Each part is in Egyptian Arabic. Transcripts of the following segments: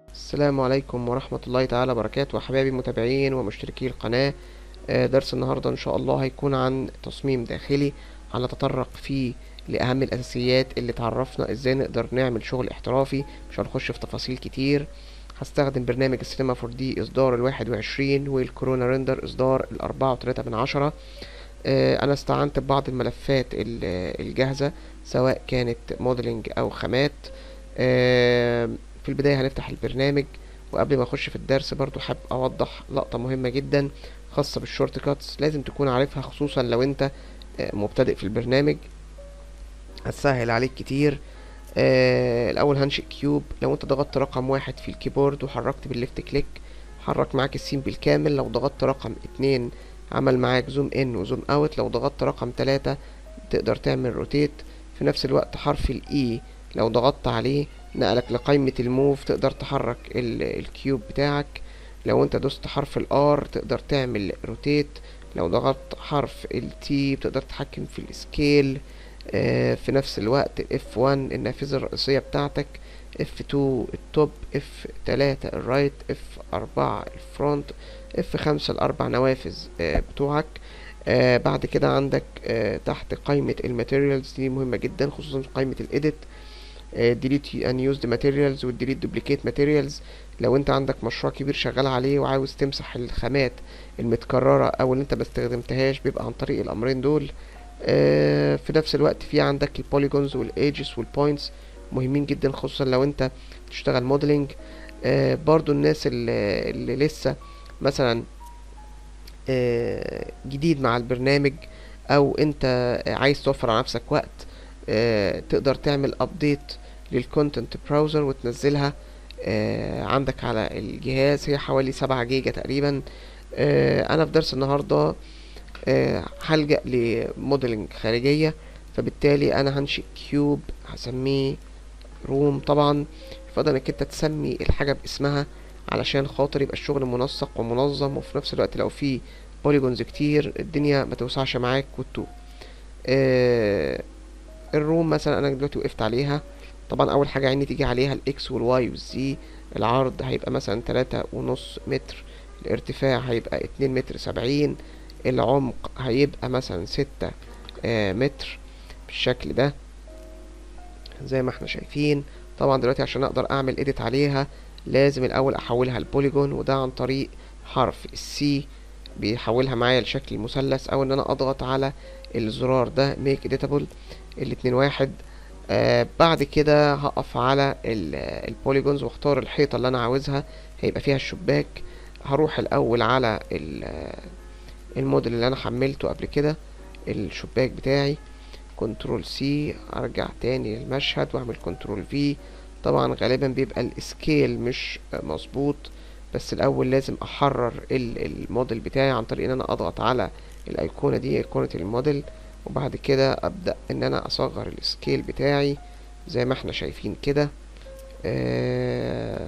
السلام عليكم ورحمة الله تعالى وبركاته وحبايبي المتابعين ومشتركي القناة آه، درس النهاردة إن شاء الله هيكون عن تصميم داخلي هنتطرق فيه لأهم الأساسيات اللي تعرفنا إزاي نقدر نعمل شغل احترافي مش هنخش في تفاصيل كتير هستخدم برنامج السينما 4 دي إصدار الواحد وعشرين والكورونا ريندر إصدار الأربعة وتلاتة من عشرة آه، أنا استعنت ببعض الملفات ال- الجاهزة سواء كانت موديلنج أو خامات آه، في البداية هنفتح البرنامج وقبل ما اخش في الدرس برضو حابب اوضح لقطة مهمة جدا خاصة بالشورت كاتس لازم تكون عارفها خصوصا لو انت آه، مبتدئ في البرنامج هتسهل عليك كتير آه الاول هنشئ كيوب لو انت ضغطت رقم واحد في الكيبورد وحركت بالليفت كليك حرك معاك السين بالكامل لو ضغطت رقم اتنين عمل معاك زوم ان وزوم اوت لو ضغطت رقم تلاتة تقدر تعمل روتيت في نفس الوقت حرف الاي لو ضغطت عليه نقلك لقائمة الموف تقدر تحرك ال- الكيوب بتاعك لو انت دوست حرف الار تقدر تعمل روتيت لو ضغطت حرف التي بتقدر تتحكم في السكيل آه، في نفس الوقت اف 1 النافذة الرئيسية بتاعتك اف 2 التوب اف 3 الرايت اف 4 الفرونت اف 5 الاربع نوافذ آه، بتوعك آه، بعد كده عندك آه، تحت قائمة الماتيريالز دي مهمة جدا خصوصا في قائمة الايديت delete unused materials و delete duplicate materials لو انت عندك مشروع كبير شغال عليه وعاوز تمسح الخامات المتكررة او اللي انت ما استخدمتهاش بيبقى عن طريق الامرين دول آه، في نفس الوقت في عندك البوليجونز والايدجز والبوينتس مهمين جدا خصوصا لو انت تشتغل موديلنج برضو الناس اللي, اللي لسه مثلا آه، جديد مع البرنامج او انت عايز توفر على نفسك وقت آه، تقدر تعمل ابديت للكونتنت براوزر وتنزلها آه، عندك على الجهاز هي حوالي سبعة جيجا تقريبا آه، انا في درس النهارده آه، هلجأ لموديلنج خارجية فبالتالي انا هنشئ كيوب هسميه روم طبعا يفضل انك انت تسمي الحاجة باسمها علشان خاطر يبقى الشغل منسق ومنظم وفي نفس الوقت لو في بوليجونز كتير الدنيا ما توسعش معاك وتتوه آه، الروم مثلا انا دلوقتي وقفت عليها طبعا اول حاجة عيني تيجي عليها الاكس والواي والزي العرض هيبقى مثلا تلاتة ونص متر الارتفاع هيبقى اتنين متر سبعين العمق هيبقى مثلا ستة آه، متر بالشكل ده زي ما احنا شايفين طبعا دلوقتي عشان اقدر اعمل اديت عليها لازم الاول احولها لبوليجون وده عن طريق حرف السي بيحولها معايا لشكل مثلث او ان انا اضغط على الزرار ده ميك اديتابل الاتنين واحد آه بعد كده هقف على البوليجونز واختار الحيطة اللي انا عاوزها هيبقى فيها الشباك هروح الاول على ال- الموديل اللي انا حملته قبل كده الشباك بتاعي كنترول سي ارجع تاني للمشهد واعمل كنترول في طبعا غالبا بيبقى السكيل مش مظبوط بس الاول لازم احرر ال- الموديل بتاعي عن طريق ان انا اضغط على الايقونة دي ايقونة الموديل وبعد كده ابدأ ان انا اصغر السكيل بتاعي زي ما احنا شايفين كده آه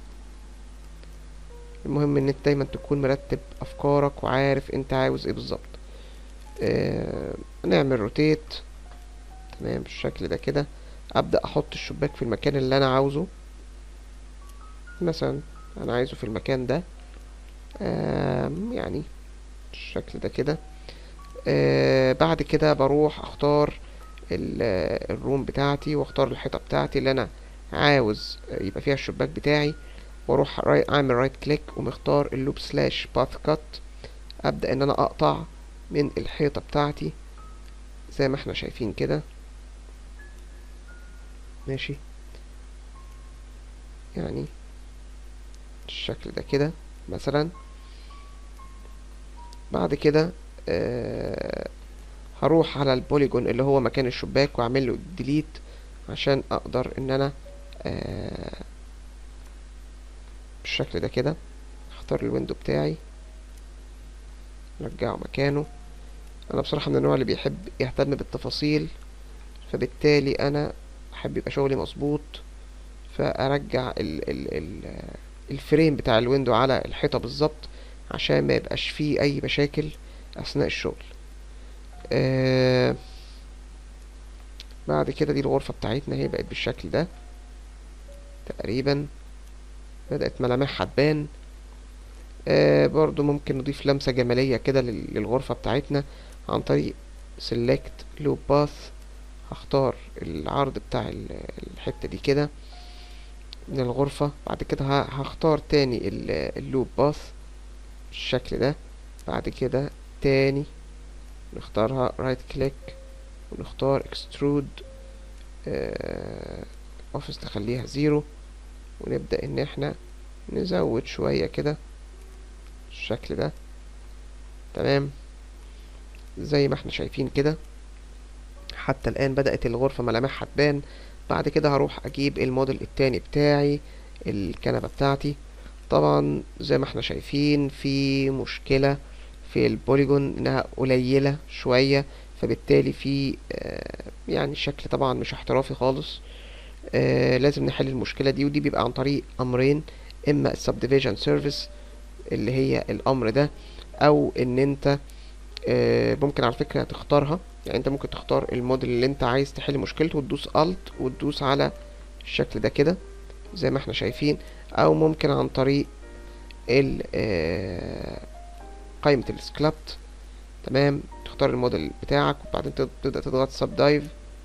المهم ان انت دايما تكون مرتب افكارك وعارف انت عاوز ايه بالظبط آه نعمل روتيت تمام بالشكل ده كده ابدا احط الشباك في المكان اللي انا عاوزه مثلا انا عايزه في المكان ده آم، يعني بالشكل ده كده آه بعد كده بروح اختار ال- آه، الروم بتاعتي واختار الحيطه بتاعتي اللي انا عاوز يبقى فيها الشباك بتاعي واروح راي- اعمل رايت كليك ومختار اللوب سلاش باث كات ابدا ان انا اقطع من الحيطه بتاعتي زي ما احنا شايفين كده ماشي يعني الشكل ده كده مثلا بعد كده آه هروح على البوليجون اللي هو مكان الشباك واعمل له ديليت عشان اقدر ان انا آه بالشكل ده كده اختار الويندو بتاعي رجعه مكانه انا بصراحة من النوع اللي بيحب يهتم بالتفاصيل فبالتالي انا احب يبقى شغلي مظبوط فارجع ال ال ال الفريم بتاع الويندو على الحيطة بالظبط عشان ما يبقاش فيه اي مشاكل اثناء الشغل آه بعد كده دي الغرفة بتاعتنا هي بقت بالشكل ده تقريبا بدأت ملامحها تبان آه برضو ممكن نضيف لمسة جمالية كده لل- للغرفة بتاعتنا عن طريق select loop path هختار العرض بتاع ال- الحتة دي كده من الغرفة بعد كده ه- هختار تاني ال- اللوب باث بالشكل ده بعد كده تاني نختارها رايت كليك ونختار اكسترود اوفيس نخليها زيرو ونبدأ ان احنا نزود شوية كده بالشكل ده تمام زي ما احنا شايفين كده حتى الآن بدأت الغرفة ملامحها تبان بعد كده هروح أجيب الموديل التاني بتاعي الكنبة بتاعتي طبعا زي ما احنا شايفين في مشكلة في البوليجون انها قليلة شوية فبالتالي في آه، يعني الشكل طبعا مش احترافي خالص آه، لازم نحل المشكلة دي ودي بيبقى عن طريق أمرين إما السبديفيجن سيرفيس اللي هي الأمر ده أو إن أنت آه، ممكن على فكرة تختارها يعني أنت ممكن تختار الموديل اللي أنت عايز تحل مشكلته وتدوس Alt وتدوس على الشكل ده كده زي ما احنا شايفين أو ممكن عن طريق ال آه، قائمة السكلابت تمام تختار الموديل بتاعك وبعدين تب- تبدأ تضغط سب دايف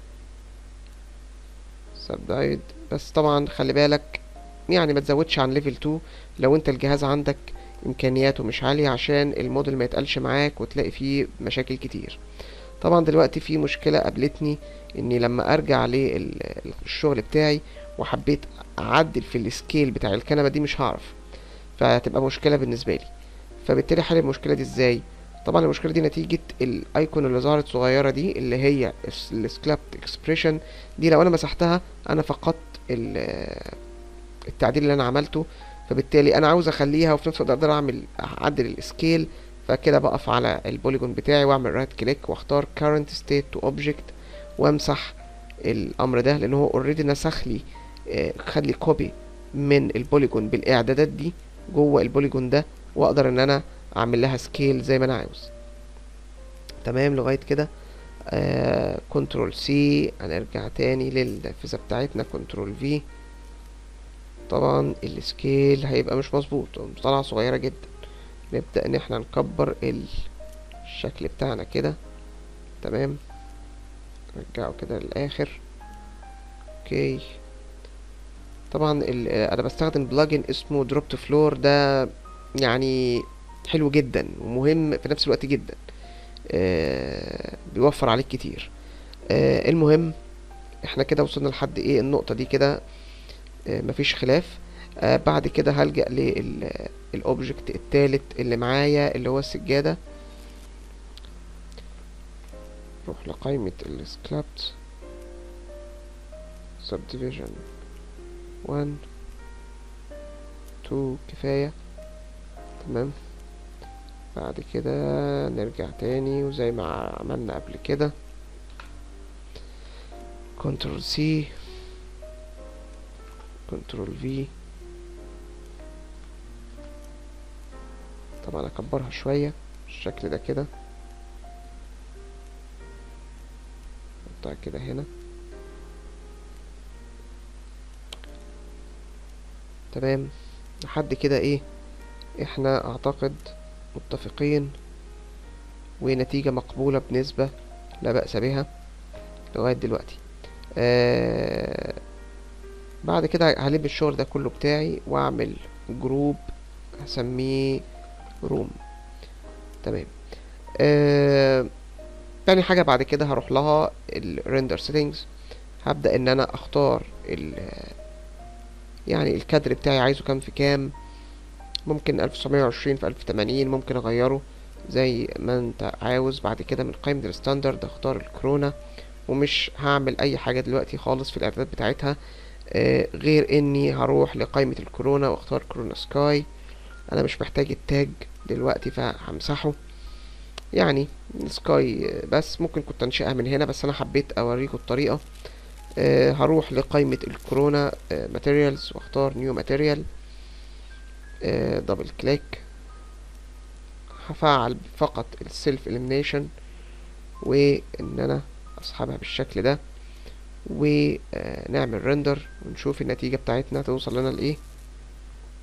سب دايف بس طبعا خلي بالك يعني ما تزودش عن ليفل 2 لو انت الجهاز عندك امكانياته مش عالية عشان الموديل ما يتقلش معاك وتلاقي فيه مشاكل كتير طبعا دلوقتي في مشكلة قابلتني اني لما ارجع للشغل بتاعي وحبيت اعدل في السكيل بتاع الكنبة دي مش هعرف فهتبقى مشكلة بالنسبة لي فبالتالي حل المشكلة دي ازاي طبعا المشكلة دي نتيجة الايكون اللي ظهرت صغيرة دي اللي هي السكلابت اكسبريشن دي لو انا مسحتها انا فقدت ال- التعديل اللي انا عملته فبالتالي انا عاوز اخليها وفي نفس الوقت اقدر اعمل اعدل السكيل فكده بقف على البوليجون بتاعي واعمل رايت كليك واختار current state to object وامسح الامر ده لان هو اوريدي نسخ لي آه، خد لي كوبي من البوليجون بالاعدادات دي جوه البوليجون ده واقدر ان انا اعمل لها سكيل زي ما انا عاوز تمام لغايه كده كنترول سي هنرجع تاني للنافذه بتاعتنا كنترول في طبعا السكيل هيبقى مش مظبوط طالعه صغيره جدا نبدا ان احنا نكبر ال- الشكل بتاعنا كده تمام نرجعه كده للاخر اوكي طبعا ال- انا بستخدم بلجن اسمه دروب تو فلور ده يعني حلو جدا ومهم في نفس الوقت جدا آه بيوفر عليك كتير آه المهم احنا كده وصلنا لحد ايه النقطة دي كده آه مفيش خلاف آه بعد كده هلجأ للأوبجكت التالت اللي معايا اللي هو السجادة نروح لقائمة السكلابت subdivision 1 2 كفاية تمام بعد كده نرجع تاني وزي ما عملنا قبل كده كنترول سي كنترول في طبعا اكبرها شوية بالشكل ده كده احطها كده هنا تمام لحد كده ايه احنا اعتقد متفقين ونتيجة مقبولة بنسبة لا بأس بها لغاية دلوقتي آه بعد كده هلم الشغل ده كله بتاعي واعمل جروب هسميه روم تمام آه تاني حاجة بعد كده هروح لها الريندر سيتنجز هبدأ ان انا اختار ال يعني الكادر بتاعي عايزه كام في كام ممكن ألف تسعمية وعشرين في ألف تمانين ممكن أغيره زي ما انت عاوز بعد كده من قائمة الستاندرد اختار الكورونا ومش هعمل أي حاجة دلوقتي خالص في الإعدادات بتاعتها آه غير إني هروح لقائمة الكورونا واختار كورونا سكاي أنا مش محتاج التاج دلوقتي فهمسحه يعني سكاي بس ممكن كنت انشئها من هنا بس انا حبيت اوريكم الطريقة أه هروح لقائمة الكورونا ماتيريالز واختار نيو ماتيريال دبل كليك هفعل فقط السيلف اليمينيشن وان انا اسحبها بالشكل ده ونعمل ريندر ونشوف النتيجة بتاعتنا توصل لنا لايه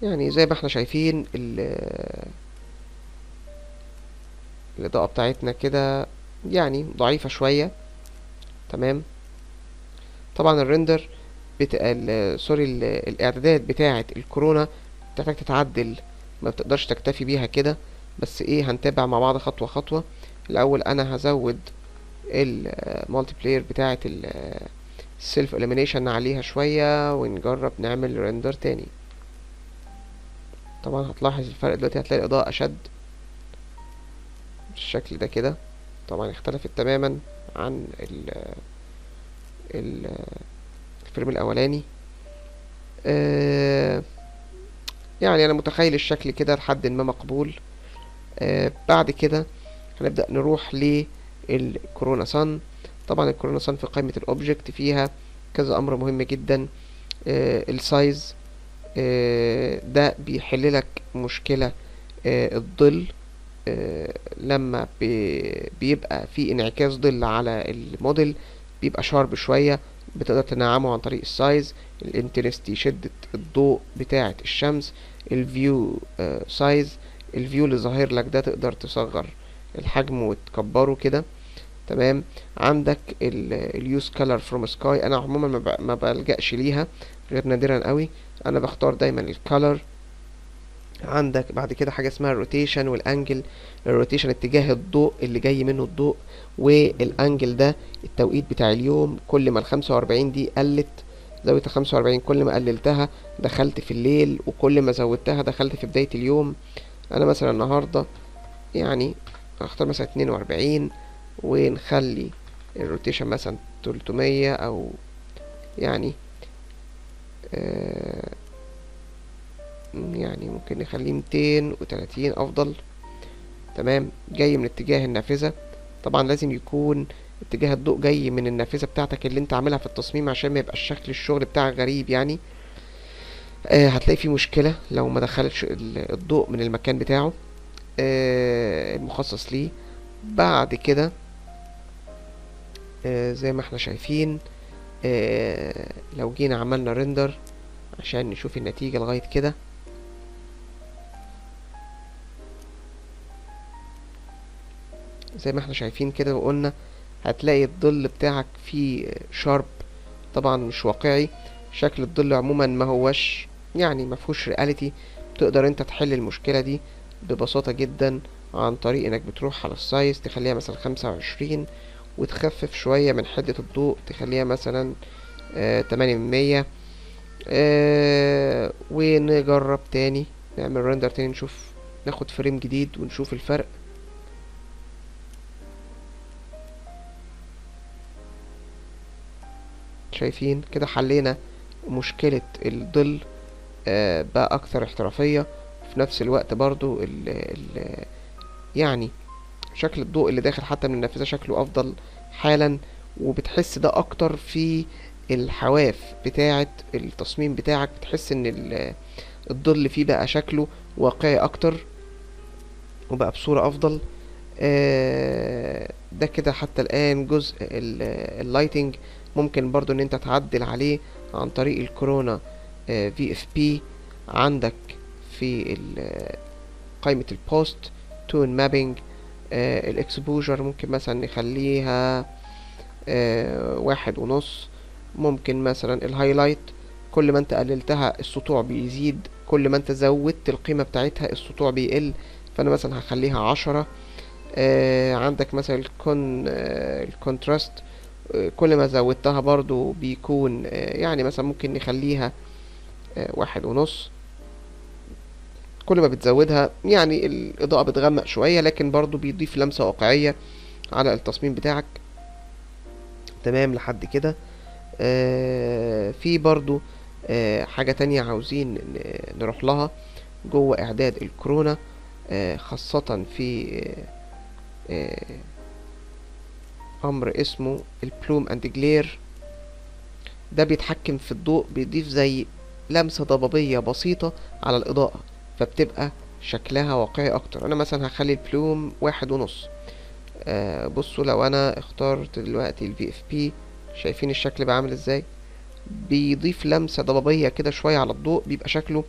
يعني زي ما احنا شايفين ال- الإضاءة بتاعتنا كده يعني ضعيفة شوية تمام طبعا الريندر بتا... ال- سوري ال- الإعدادات بتاعة الكورونا بتحتاج تتعدل ما بتقدرش تكتفي بيها كده بس ايه هنتابع مع بعض خطوة خطوة الأول أنا هزود المالتي بلاير بتاعة السيلف اليمينيشن عليها شوية ونجرب نعمل ريندر تاني طبعا هتلاحظ الفرق دلوقتي هتلاقي الإضاءة أشد بالشكل ده كده طبعا اختلفت تماما عن ال ال الفيلم الأولاني آه يعني أنا متخيل الشكل كده لحد ما مقبول آه بعد كده هنبدأ نروح للكورونا صن طبعا الكورونا صن في قائمة الأوبجكت فيها كذا أمر مهم جدا آه السايز آه ده بيحل لك مشكلة آه الظل آه لما بي- بيبقى في انعكاس ظل على الموديل بيبقى شارب شوية بتقدر تنعمه عن طريق السايز الانتنستي شدة الضوء بتاعة الشمس الفيو سايز الفيو اللي ظاهر لك ده تقدر تصغر الحجم وتكبره كده تمام عندك اليوز كولر فروم سكاي انا عموما ما ب- ما بلجأش ليها غير نادرا قوي انا بختار دايما الكولر عندك بعد كده حاجة اسمها الروتيشن والانجل الروتيشن اتجاه الضوء اللي جاي منه الضوء والانجل ده التوقيت بتاع اليوم كل ما الخمسة واربعين دي قلت زاوية الخمسة واربعين كل ما قللتها دخلت في الليل وكل ما زودتها دخلت في بداية اليوم انا مثلا النهاردة يعني هختار مثلا اتنين واربعين ونخلي الروتيشن مثلا تلتمية او يعني آه يعني ممكن نخليه ميتين وتلاتين افضل تمام جاي من اتجاه النافذة طبعا لازم يكون اتجاه الضوء جاي من النافذة بتاعتك اللي انت عاملها في التصميم عشان ما يبقاش شكل الشغل بتاعك غريب يعني آه هتلاقي فيه مشكلة لو ما دخلتش ال- الضوء من المكان بتاعه آه المخصص ليه بعد كده آه زي ما احنا شايفين آه لو جينا عملنا ريندر عشان نشوف النتيجة لغاية كده زي ما احنا شايفين كده وقلنا هتلاقي الظل بتاعك فيه شارب طبعا مش واقعي شكل الظل عموما ما هوش يعني ما فيهوش رياليتي تقدر انت تحل المشكلة دي ببساطة جدا عن طريق انك بتروح على السايز تخليها مثلا خمسة وعشرين وتخفف شوية من حدة الضوء تخليها مثلا آه تمانية من مية آه ونجرب تاني نعمل رندر تاني نشوف ناخد فريم جديد ونشوف الفرق شايفين كده حلينا مشكلة الظل آه بقى أكثر احترافية في نفس الوقت برضو ال ال يعني شكل الضوء اللي داخل حتى من النافذة شكله أفضل حالا وبتحس ده أكتر في الحواف بتاعة التصميم بتاعك بتحس إن ال- الظل فيه بقى شكله واقعي أكتر وبقى بصورة أفضل آه، ده كده حتى الآن جزء اللايتنج ممكن برضو ان انت تعدل عليه عن طريق الكورونا في اف بي عندك في ال- قائمة البوست تون مابينج الاكسبوجر ممكن مثلا نخليها آه، واحد ونص ممكن مثلا الهايلايت كل ما انت قللتها السطوع بيزيد كل ما انت زودت القيمة بتاعتها السطوع بيقل فانا مثلا هخليها عشرة آه عندك مثلا الكون آه الكونتراست آه كل ما زودتها برضو بيكون آه يعني مثلا ممكن نخليها آه واحد ونص كل ما بتزودها يعني الإضاءة بتغمق شوية لكن برضو بيضيف لمسة واقعية على التصميم بتاعك تمام لحد كده آه في برضو آه حاجة تانية عاوزين ن- نروح لها جوه إعداد الكورونا آه خاصة في آه آه أمر اسمه البلوم أند جلير ده بيتحكم في الضوء بيضيف زي لمسة ضبابية بسيطة على الإضاءة فبتبقى شكلها واقعي أكتر أنا مثلا هخلي البلوم واحد ونص آه بصوا لو أنا اخترت دلوقتي ال VFP شايفين الشكل بقى عامل ازاي بيضيف لمسة ضبابية كده شوية على الضوء بيبقى شكله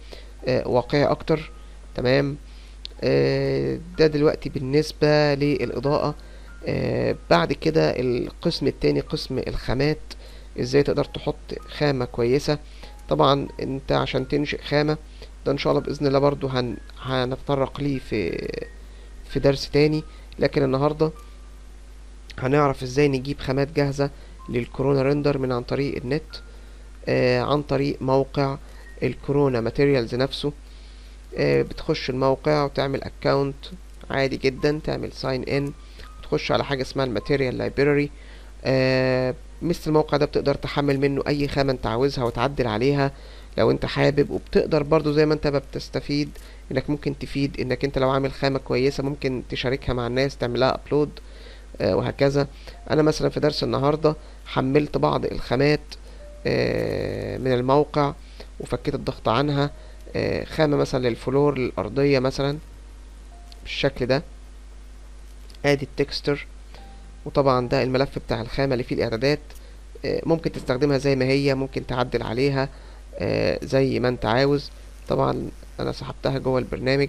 آه، واقعي اكتر تمام آه، ده دلوقتي بالنسبة للإضاءة آه، بعد كده القسم التاني قسم الخامات ازاي تقدر تحط خامة كويسة طبعا انت عشان تنشئ خامة ده ان شاء الله بإذن الله برضو هن... هنتطرق ليه في في درس تاني لكن النهاردة هنعرف ازاي نجيب خامات جاهزة للكورونا ريندر من عن طريق النت آه عن طريق موقع الكورونا ماتيريالز نفسه آه بتخش الموقع وتعمل اكونت عادي جدا تعمل ساين ان تخش على حاجة اسمها الماتيريال لايبراري آه مثل الموقع ده بتقدر تحمل منه اي خامة انت عاوزها وتعدل عليها لو انت حابب وبتقدر برضو زي ما انت بتستفيد انك ممكن تفيد انك انت لو عامل خامة كويسة ممكن تشاركها مع الناس تعملها ابلود آه وهكذا انا مثلا في درس النهاردة حملت بعض الخامات آه من الموقع وفكيت الضغط عنها آه خامة مثلا للفلور للأرضية مثلا بالشكل ده ادي التكستر وطبعا ده الملف بتاع الخامة اللي فيه الاعدادات آه ممكن تستخدمها زي ما هي ممكن تعدل عليها آه زي ما انت عاوز طبعا انا سحبتها جوه البرنامج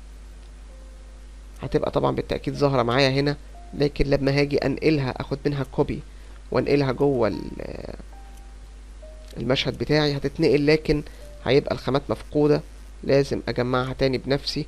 هتبقى طبعا بالتأكيد ظاهرة معايا هنا لكن لما هاجي انقلها اخد منها كوبي وانقلها جوه المشهد بتاعي هتتنقل لكن هيبقى الخامات مفقودة لازم اجمعها تاني بنفسي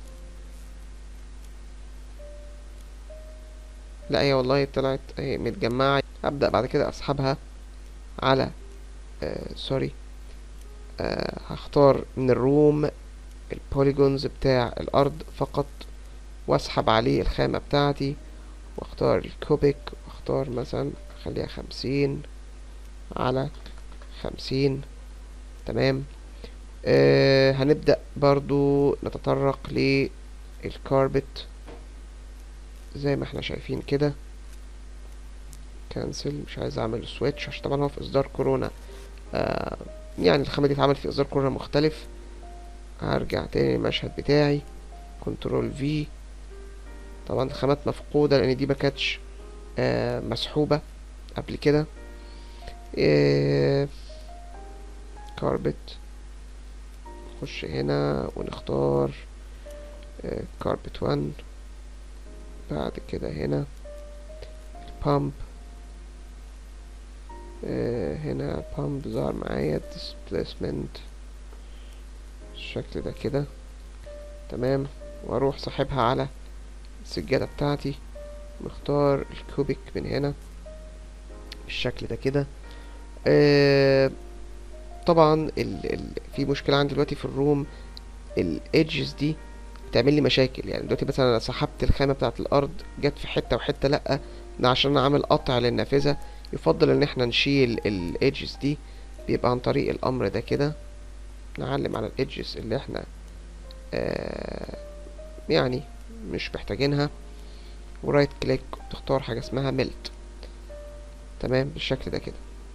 لا هي والله طلعت اهي متجمعة ابدأ بعد كده اسحبها على آه سوري آه هختار من الروم البوليجونز بتاع الارض فقط واسحب عليه الخامة بتاعتي واختار الكوبيك واختار مثلا اخليها خمسين على خمسين تمام آه هنبدأ برضو نتطرق للكاربت زي ما احنا شايفين كده كانسل مش عايز اعمل سويتش عشان طبعا هو في اصدار كورونا آه يعني الخامة دي اتعمل في اصدار كورونا مختلف هرجع تاني المشهد بتاعي كنترول في طبعا الخامات مفقودة لان دي مكانتش آه مسحوبة قبل كده آه كاربت نخش هنا ونختار آه كاربت 1 بعد كده هنا البامب آه هنا بامب ظهر معايا displacement الشكل ده كده تمام واروح سحبها على السجادة بتاعتي مختار الكوبيك من هنا بالشكل ده كده آه طبعا ال ال في مشكلة عندي دلوقتي في الروم الايدجز دي بتعمل لي مشاكل يعني دلوقتي مثلا انا سحبت الخامة بتاعة الارض جت في حتة وحتة لأ ده عشان انا عامل قطع للنافذة يفضل ان احنا نشيل الايدجز دي بيبقى عن طريق الامر ده كده نعلم على الايدجز اللي احنا آه يعني مش محتاجينها ورايت كليك تختار حاجة اسمها ميلت تمام بالشكل ده كده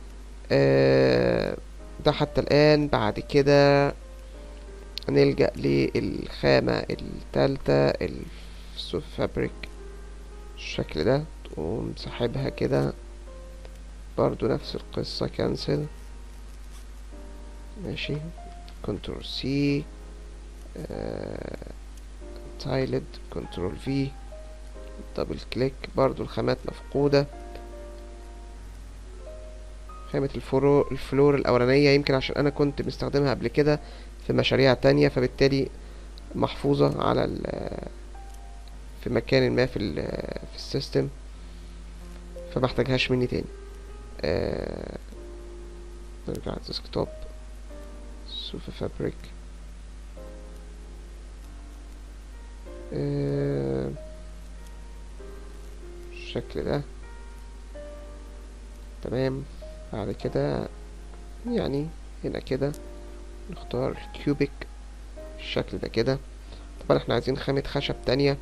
آه ده حتى الآن بعد كده نلجأ للخامة التالتة السوف فابريك الشكل ده تقوم سحبها كده برضو نفس القصة كنسل ماشي كنترول سي تايلد كنترول في دبل كليك برضو الخامات مفقودة خامة الفلور, الفلور الأولانية يمكن عشان أنا كنت مستخدمها قبل كده في مشاريع تانية فبالتالي محفوظة على ال في مكان ما في ال في السيستم فمحتاجهاش مني تاني آه نرجع ديسكتوب سوفا فابريك آه الشكل ده تمام بعد كده يعني هنا كده نختار الكيوبيك الشكل ده كده طبعا احنا عايزين خامة خشب تانية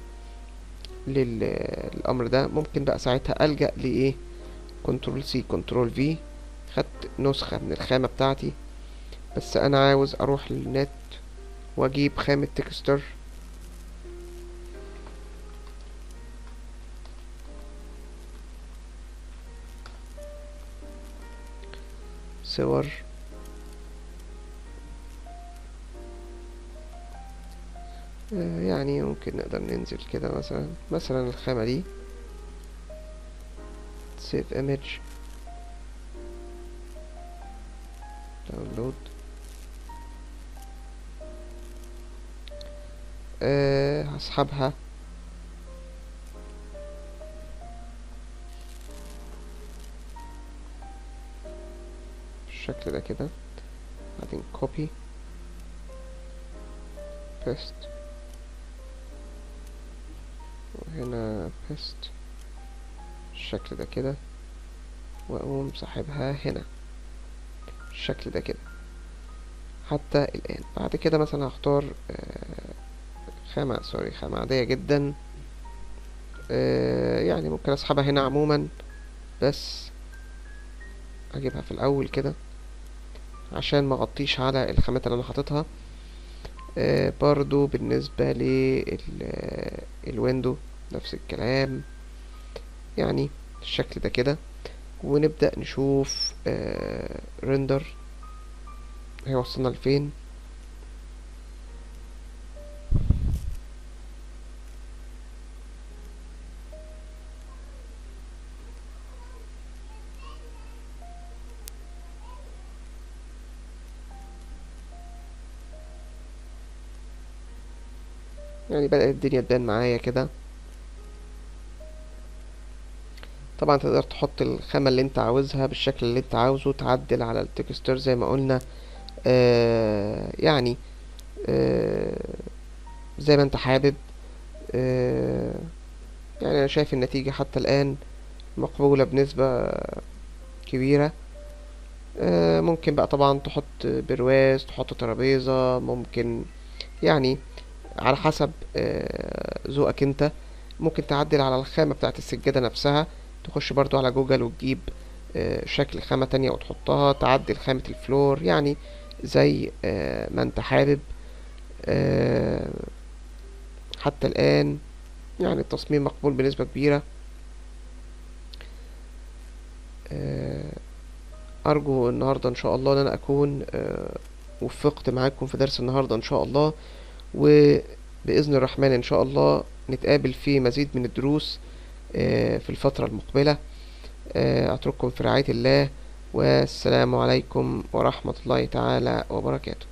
للأمر ده ممكن بقى ساعتها ألجأ لإيه كنترول سي كنترول في خدت نسخة من الخامة بتاعتي بس أنا عاوز أروح للنت وأجيب خامة تكستر صور آه، يعني ممكن نقدر ننزل كده مثلا مثلا الخامة دي save image download أه هسحبها بالشكل ده كده بعدين copy paste وهنا paste بالشكل ده كده واقوم ساحبها هنا بالشكل ده كده حتى الآن بعد كده مثلا هختار آه، خامة سوري خامة عادية جدا آه، يعني ممكن اسحبها هنا عموما بس اجيبها في الاول كده عشان ما اغطيش على الخامات اللي انا حاططها آه، برضو بالنسبة للويندو نفس الكلام يعني الشكل ده كده ونبدأ نشوف ريندر هيوصلنا لفين يعني بدأت الدنيا تبان معايا كده طبعا تقدر تحط الخامة اللي انت عاوزها بالشكل اللي انت عاوزه تعدل على التكستور زي ما قلنا آه يعني آه زي ما انت حابب آه يعني انا شايف النتيجة حتى الآن مقبولة بنسبة كبيرة آه ممكن بقى طبعا تحط برواز تحط ترابيزة ممكن يعني على حسب آه، ذوقك انت ممكن تعدل على الخامة بتاعت السجادة نفسها تخش برضو على جوجل وتجيب آه، شكل خامة تانية وتحطها تعدل خامة الفلور يعني زي آه، ما انت حابب آه، حتى الآن يعني التصميم مقبول بنسبة كبيرة آه، أرجو النهاردة إن شاء الله إن أنا أكون آه، وفقت معاكم في درس النهاردة إن شاء الله وبإذن الرحمن إن شاء الله نتقابل في مزيد من الدروس آه، في الفترة المقبلة آه، أترككم في رعاية الله والسلام عليكم ورحمة الله تعالى وبركاته